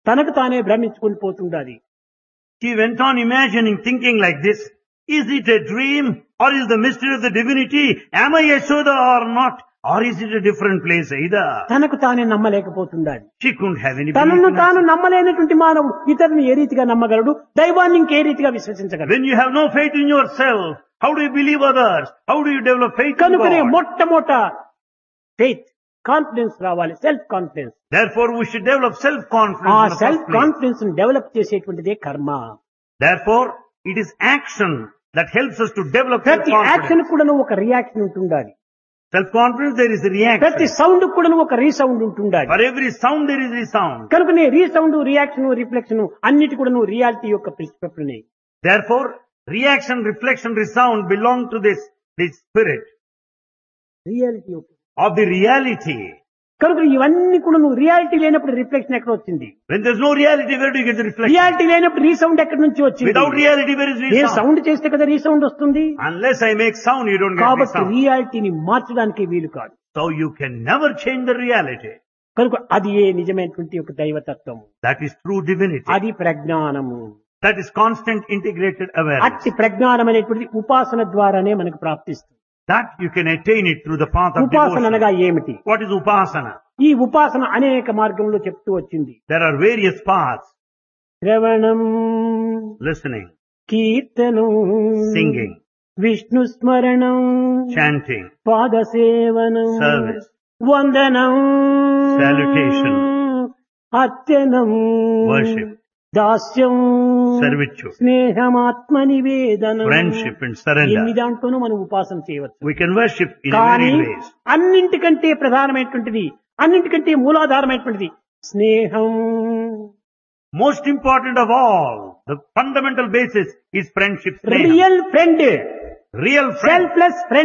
తనకు తానే భ్రమించుకుని పోతుండాలి She went on imagining, thinking like this. Is it a dream or is the mystery of the divinity? Am I Yashoda or not? Or is it a different place either? తనకు తానే నమ్మలేకపోతుండాలి She couldn't have any తనను belief in తాను herself. నమ్మలేనటువంటి మానవుడు ఇతరుని ఏ రీతిగా నమ్మగలడు దైవాన్ని ఇంకే రీతిగా విశ్వసించగలడు When you have no faith in yourself, how do you believe others? How do you develop faith in కనుకనే God? మొట్టమొదట ఫెయిత్ కాన్ఫిడెన్స్ రావాలి self confidence Therefore, we should develop ఆ self-confidence. in the self first place. Confidence develop చేసేటువంటిదే కర్మ Therefore, it is action that helps us to develop ప్రతి action self-confidence. కూడా ఒక reaction ఉంటుండాలి Self-confidence, there is a ప్రతి reaction. Sound కూడా ఒక రీసౌండ్ ఉంటుండాలి For every sound, there is a sound. కనుకనే రీసౌండ్ రియాక్షన్ రిఫ్లెక్షన్ అన్నిటి కూడా రియాలిటీ యొక్క ప్రిన్సిపల్ని Therefore, reaction, reflection, resound belong to this, this spirit reality యొక్క of the reality. కనుక ఇవన్నీ కూడా నువ్వు రియాలిటీ లేనప్పుడు రిఫ్లెక్షన్ ఎక్కడ వచ్చింది When there's no reality, where do you get the reflection? Reality లేనప్పుడు రీసౌండ్ ఎక్కడి నుంచి వచ్చింది Without reality, where is నేను resound? సౌండ్ చేస్తే కదా రీసౌండ్ వస్తుంది Unless I make sound, you don't get కాబట్టి resound. రియాలిటీని మార్చడానికి వీలు కాదు So you can never change the reality. కనుక అది ఏ నిజమైనటువంటి ఒక దైవతత్వం That is true divinity. అది ప్రజ్ఞానము That is constant integrated awareness. అట్టి ప్రజ్ఞానం అనేటువంటిది ఉపాసన ద్వారానే మనకు ప్రాప్తిస్తుంది That you can attain it through the path of ఉపాసన devotion. అనగా ఏమిటి What is upasana? ఈ ఉపాసన అనేక మార్గంలో చెప్తూ వచ్చింది There are various paths. శ్రవణం Listening, కీర్తనం singing, విష్ణు స్మరణం chanting, పాదసేవనం Service. వందనం Salutation. అర్చనం Worship. Dasyam servitude, స్నేహమాత్మ నివేదనం friendship and ఎన్ని surrender. దాంట్లోనూ మనం ఉపాసన చేయవచ్చు We can worship in కానీ varied ways. అన్నింటికంటే ప్రధానమైనటువంటిది అన్నింటికంటే మూలాధారమైనటువంటిది స్నేహం Most important of all, the fundamental basis is friendship. sneha. Real friend Real friend. Selfless friend